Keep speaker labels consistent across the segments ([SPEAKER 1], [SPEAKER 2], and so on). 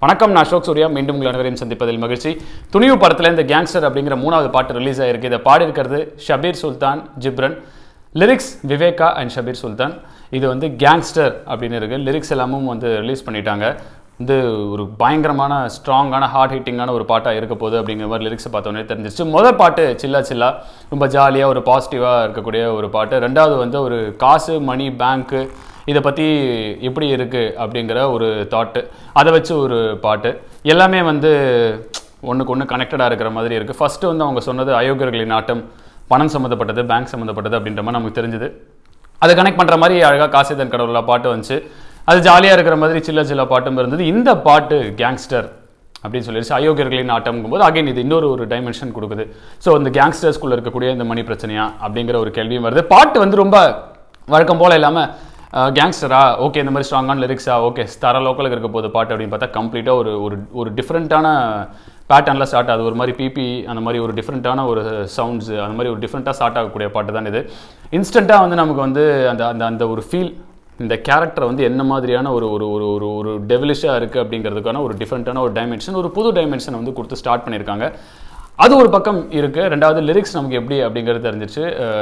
[SPEAKER 1] வணக்கம் நான் அசோக் சூர்யா மீண்டும் உங்கள் அனைவரையும் சந்திப்பதில் மகிழ்ச்சி துணிவு படத்தில் இந்த கேங்ஸ்டர் அப்படிங்கிற மூணாவது பாட்டு ரிலீஸ் ஆயிருக்கு இதை பாடியிருக்கிறது ஷபீர் சுல்தான் ஜிப்ரன் லிரிக்ஸ் விவேகா அண்ட் ஷபீர் சுல்தான் இது வந்து கேங்ஸ்டர் அப்படின்னு இருக்கு லிரிக்ஸ் எல்லாமும் வந்து ரிலீஸ் பண்ணிட்டாங்க வந்து ஒரு பயங்கரமான ஸ்ட்ராங்கான ஹார்ட் ஹிட்டிங்கான ஒரு பாட்டாக இருக்க போகுது அப்படிங்கிற மாதிரி லிரிக்ஸை பார்த்தோன்னே தெரிஞ்சிச்சு முதல் பாட்டு சில்லா சில்லா ரொம்ப ஜாலியாக ஒரு பாசிட்டிவாக இருக்கக்கூடிய ஒரு பாட்டு ரெண்டாவது வந்து ஒரு காசு மணி பேங்க்கு இதை பற்றி எப்படி இருக்குது அப்படிங்கிற ஒரு தாட்டு அதை வச்சு ஒரு பாட்டு எல்லாமே வந்து ஒன்றுக்கு ஒன்று கனெக்டடாக இருக்கிற மாதிரி இருக்குது ஃபஸ்ட்டு வந்து அவங்க சொன்னது அயோக்கியர்களின் ஆட்டம் பணம் சம்மந்தப்பட்டது பேங்க் சம்மந்தப்பட்டது அப்படின்ற மாதிரி நமக்கு தெரிஞ்சுது அதை கனெக்ட் பண்ணுற மாதிரி அழகாக காசிதன் கடவுளா பாட்டு வந்துச்சு அது ஜாலியாக இருக்கிற மாதிரி சில்ல சில்ல பாட்டும் இருந்தது இந்த பாட்டு கேங்ஸ்டர் அப்படின்னு சொல்லிடுச்சு அயோக்கியர்களின் ஆட்டம்ங்கும் போது அகைன் இது இன்னொரு ஒரு டைமென்ஷன் கொடுக்குது ஸோ இந்த கேங்ஸ்டர்ஸ்குள்ளே இருக்கக்கூடிய இந்த மணி பிரச்சனையா அப்படிங்கிற ஒரு கேள்வியும் வருது பாட்டு வந்து ரொம்ப வழக்கம் போல் இல்லாமல் கேங்ஸ்டரா ஓகே இந்த மாதிரி ஸ்ட்ராங்கான லிரிக்ஸா ஓகே தர லோக்கலுக்கு இருக்க போகுது பாட்டு அப்படின்னு பார்த்தா கம்ப்ளீட்டாக ஒரு ஒரு ஒரு டிஃப்ரெண்ட்டான பேட்டர்னில் ஸ்டார்ட் ஆகுது ஒரு மாதிரி பிபி அந்த மாதிரி ஒரு டிஃப்ரெண்ட்டான ஒரு சவுண்ட்ஸ் அந்த மாதிரி ஒரு டிஃப்ரெண்ட்டாக ஸ்டார்ட் ஆகக்கூடிய பாட்டு தான் இது இன்ஸ்டண்ட்டாக வந்து நமக்கு வந்து அந்த அந்த அந்த ஒரு ஃபீல் இந்த கேரக்டர் வந்து என்ன மாதிரியான ஒரு ஒரு ஒரு ஒரு ஒரு டெவலிஷாக இருக்குது அப்படிங்கிறதுக்கான ஒரு டிஃப்ரெண்ட்டான ஒரு டைமென்ஷன் ஒரு புது டைமென்ஷனை வந்து கொடுத்து ஸ்டார்ட் பண்ணியிருக்காங்க அது ஒரு பக்கம் இருக்குது ரெண்டாவது லிரிக்ஸ் நமக்கு எப்படி அப்படிங்கிறது தெரிஞ்சிச்சு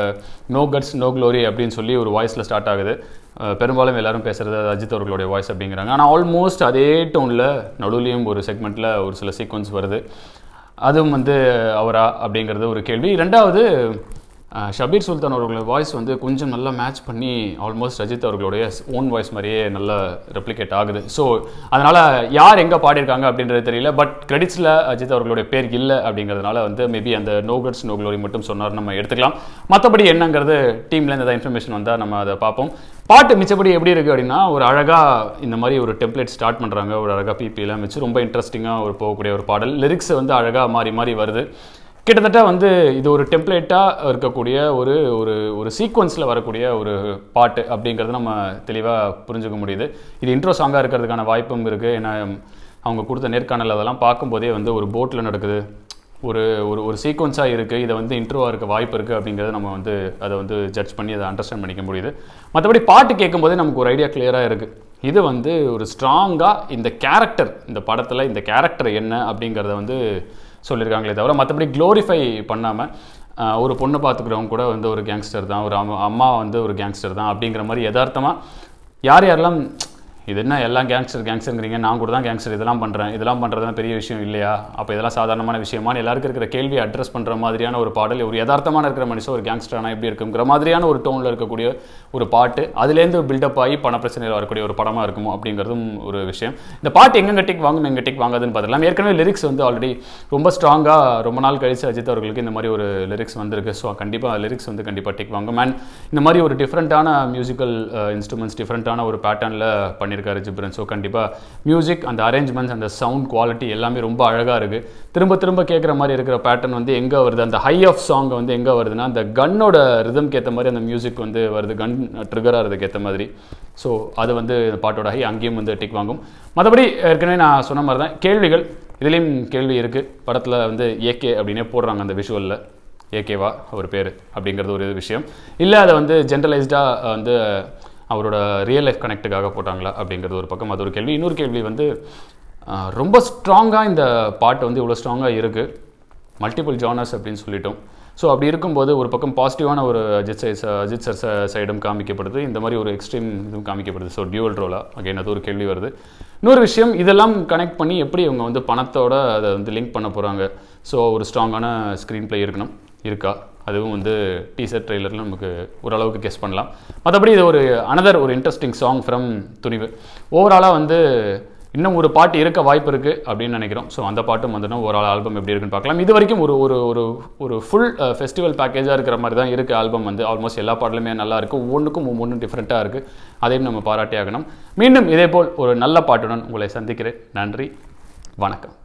[SPEAKER 1] நோ கட்ஸ் நோ க்ளோரி அப்படின்னு சொல்லி ஒரு வாய்ஸில் ஸ்டார்ட் ஆகுது அஹ் பெரும்பாலும் எல்லாரும் பேசுகிறது அது அஜித் அவர்களுடைய வாய்ஸ் அப்படிங்கிறாங்க ஆனால் ஆல்மோஸ்ட் அதே டோனில் நடுவுலையும் ஒரு செக்மெண்ட்டில் ஒரு சில சீக்வன்ஸ் வருது அதுவும் வந்து அவரா அப்படிங்கிறது ஒரு கேள்வி ரெண்டாவது அஹ் ஷபீர் சுல்தான் அவர்களோட வாய்ஸ் வந்து கொஞ்சம் நல்லா மேட்ச் பண்ணி ஆல்மோஸ்ட் அஜித் அவர்களுடைய ஓன் வாய்ஸ் மாதிரியே நல்லா ரெப்ளிகேட் ஆகுது ஸோ அதனால் யார் எங்கே பாடியிருக்காங்க அப்படின்றது தெரியல பட் கிரெடிட்ஸில் அஜித் அவர்களுடைய பேர் இல்லை அப்படிங்கிறதுனால வந்து மேபி அந்த நோ கட்ஸ் நோ க்ளோரி மட்டும் சொன்னார் நம்ம எடுத்துக்கலாம் மற்றபடி என்னங்கிறது டீம்லேருந்து ஏதாவது இன்ஃபர்மேஷன் வந்தால் நம்ம அதை பார்ப்போம் பாட்டு மிச்சப்படி எப்படி இருக்குது அப்படின்னா ஒரு அழகாக இந்த மாதிரி ஒரு டெம்ப்ளேட் ஸ்டார்ட் பண்ணுறாங்க ஒரு அழகாக பிபிலாம் வச்சு ரொம்ப இன்ட்ரெஸ்டிங்காக ஒரு போகக்கூடிய ஒரு பாடல் லிரிக்ஸ் வந்து அழகாக மாறி மாறி வருது கிட்டத்தட்ட வந்து இது ஒரு டெம்ப்ளேட்டாக இருக்கக்கூடிய ஒரு ஒரு ஒரு சீக்வன்ஸில் வரக்கூடிய ஒரு பாட்டு அப்படிங்கிறது நம்ம தெளிவாக புரிஞ்சுக்க முடியுது இது இன்ட்ரோ சாங்காக இருக்கிறதுக்கான வாய்ப்பும் இருக்குது ஏன்னா அவங்க கொடுத்த நேர்காணல் அதெல்லாம் பார்க்கும்போதே வந்து ஒரு போட்டில் நடக்குது ஒரு ஒரு ஒரு சீக்வன்ஸாக இருக்குது இதை வந்து இன்ட்ரோவாக இருக்க வாய்ப்பு இருக்குது அப்படிங்கிறத நம்ம வந்து அதை வந்து ஜட்ஜ் பண்ணி அதை அண்டர்ஸ்டாண்ட் பண்ணிக்க முடியுது மற்றபடி பாட்டு கேட்கும்போதே நமக்கு ஒரு ஐடியா கிளியராக இருக்குது இது வந்து ஒரு ஸ்ட்ராங்காக இந்த கேரக்டர் இந்த படத்தில் இந்த கேரக்டர் என்ன அப்படிங்கிறத வந்து சொல்லியிருக்காங்களே தவிர மற்றபடி க்ளோரிஃபை பண்ணாமல் ஒரு பொண்ணை பார்த்துக்கிறவங்க கூட வந்து ஒரு கேங்ஸ்டர் தான் ஒரு அம்மா அம்மா வந்து ஒரு கேங்ஸ்டர் தான் அப்படிங்கிற மாதிரி யதார்த்தமாக யார் யாரெல்லாம் இது என்ன எல்லாம் கேங்ஸ்டர் கேங்ஸ்டருங்கிறீங்க நான் கூட தான் கேங்ஸ்டர் இதெல்லாம் பண்ணுறேன் இதெல்லாம் பண்ணுறதுலாம் பெரிய விஷயம் இல்லையா அப்போ இதெல்லாம் சாதாரணமான விஷயமான எல்லாருக்கும் இருக்கிற கேள்வியை அட்ரஸ் பண்ணுற மாதிரியான ஒரு பாடல் ஒரு யதார்த்தமான இருக்கிற மனுஷன் ஒரு கேங்ஸ்டரானா எப்படி இருக்குங்கிற மாதிரியான ஒரு டோனில் இருக்கக்கூடிய ஒரு பாட்டு அதுலேருந்து பில்டப் ஆகி பண பிரச்சனையில் வரக்கூடிய ஒரு படமாக இருக்குமோ அப்படிங்கிறதும் ஒரு விஷயம் இந்த பாட்டு எங்கெங்க டிக் வாங்கும் எங்கே டிக் வாங்காதுன்னு பார்த்துக்கலாம் ஏற்கனவே லிரிக்ஸ் வந்து ஆல்ரெடி ரொம்ப ஸ்ட்ராங்காக ரொம்ப நாள் கழிச்சு அஜித் அவர்களுக்கு இந்த மாதிரி ஒரு லிரிக்ஸ் வந்திருக்கு ஸோ கண்டிப்பாக லிரிக்ஸ் வந்து கண்டிப்பாக டிக் வாங்கும் அண்ட் இந்த மாதிரி ஒரு டிஃப்ரெண்ட்டான மியூசிக்கல் இன்ஸ்ட்ருமெண்ட்ஸ் டிஃப்ரெண்ட்டான ஒரு பேட்டர்னில் பண்ணியிருக்காரு ஜிப்ரன் ஸோ கண்டிப்பாக மியூசிக் அந்த அரேஞ்ச்மெண்ட்ஸ் அந்த சவுண்ட் குவாலிட்டி எல்லாமே ரொம்ப அழகாக இருக்குது திரும்ப திரும்ப கேட்குற மாதிரி இருக்கிற பேட்டர்ன் வந்து எங்கே வருது அந்த ஹை ஆஃப் சாங் வந்து எங்கே வருதுன்னா அந்த கன்னோட ரிதம்க்கு ஏற்ற மாதிரி அந்த மியூசிக் வந்து வருது கன் ட்ரிகராக அதுக்கு ஏற்ற மாதிரி ஸோ அது வந்து இந்த பாட்டோட ஹை அங்கேயும் வந்து டிக் வாங்கும் மற்றபடி ஏற்கனவே நான் சொன்ன மாதிரி தான் கேள்விகள் இதுலேயும் கேள்வி இருக்குது படத்தில் வந்து ஏகே அப்படின்னே போடுறாங்க அந்த விஷுவலில் ஏகேவா அவர் பேர் அப்படிங்கிறது ஒரு விஷயம் இல்லை அதை வந்து ஜென்ரலைஸ்டாக வந்து அவரோட ரியல் லைஃப் கனெக்டுக்காக போட்டாங்களா அப்படிங்கிறது ஒரு பக்கம் அது ஒரு கேள்வி இன்னொரு கேள்வி வந்து ஆஹ், ரொம்ப ஸ்ட்ராங்காக இந்த பாட்டு வந்து இவ்வளோ ஸ்ட்ராங்காக இருக்குது மல்டிபிள் ஜானர்ஸ் அப்படின்னு சொல்லிட்டோம் ஸோ அப்படி இருக்கும்போது ஒரு பக்கம் பாசிட்டிவான ஒரு அஜித் சை அஜித் சார் சைடும் காமிக்கப்படுது இந்த மாதிரி ஒரு எக்ஸ்ட்ரீம் இதுவும் காமிக்கப்படுது ஸோ டியூவல் ரோலா அகைன் அது ஒரு கேள்வி வருது இன்னொரு விஷயம் இதெல்லாம் கனெக்ட் பண்ணி எப்படி இவங்க வந்து பணத்தோட அதை வந்து லிங்க் பண்ண போகிறாங்க ஸோ ஒரு ஸ்ட்ராங்கான ஸ்க்ரீன் ப்ளே இருக்கணும் இருக்கா அதுவும் வந்து டீசர் ட்ரெய்லரில் நமக்கு ஓரளவுக்கு கெஸ் பண்ணலாம் மற்றபடி இது ஒரு அனதர் ஒரு இன்ட்ரெஸ்டிங் சாங் ஃப்ரம் துணிவு ஓவராலாக வந்து இன்னும் ஒரு பாட்டு இருக்க வாய்ப்பு இருக்குது அப்படின்னு நினைக்கிறோம் ஸோ அந்த பாட்டும் வந்துடும் ஓவரால் ஆல்பம் எப்படி இருக்குன்னு பார்க்கலாம் இது வரைக்கும் ஒரு ஒரு ஒரு ஒரு ஃபுல் ஃபெஸ்டிவல் பேக்கேஜாக இருக்கிற மாதிரி தான் இருக்குது ஆல்பம் வந்து ஆல்மோஸ்ட் எல்லா பாடலுமே நல்லா இருக்குது ஒவ்வொன்றுக்கும் ஒவ்வொன்றும் டிஃப்ரெண்ட்டாக இருக்குது அதையும் நம்ம பாராட்டி ஆகணும் மீண்டும் இதேபோல் ஒரு நல்ல பாட்டுடன் உங்களை சந்திக்கிறேன் நன்றி வணக்கம்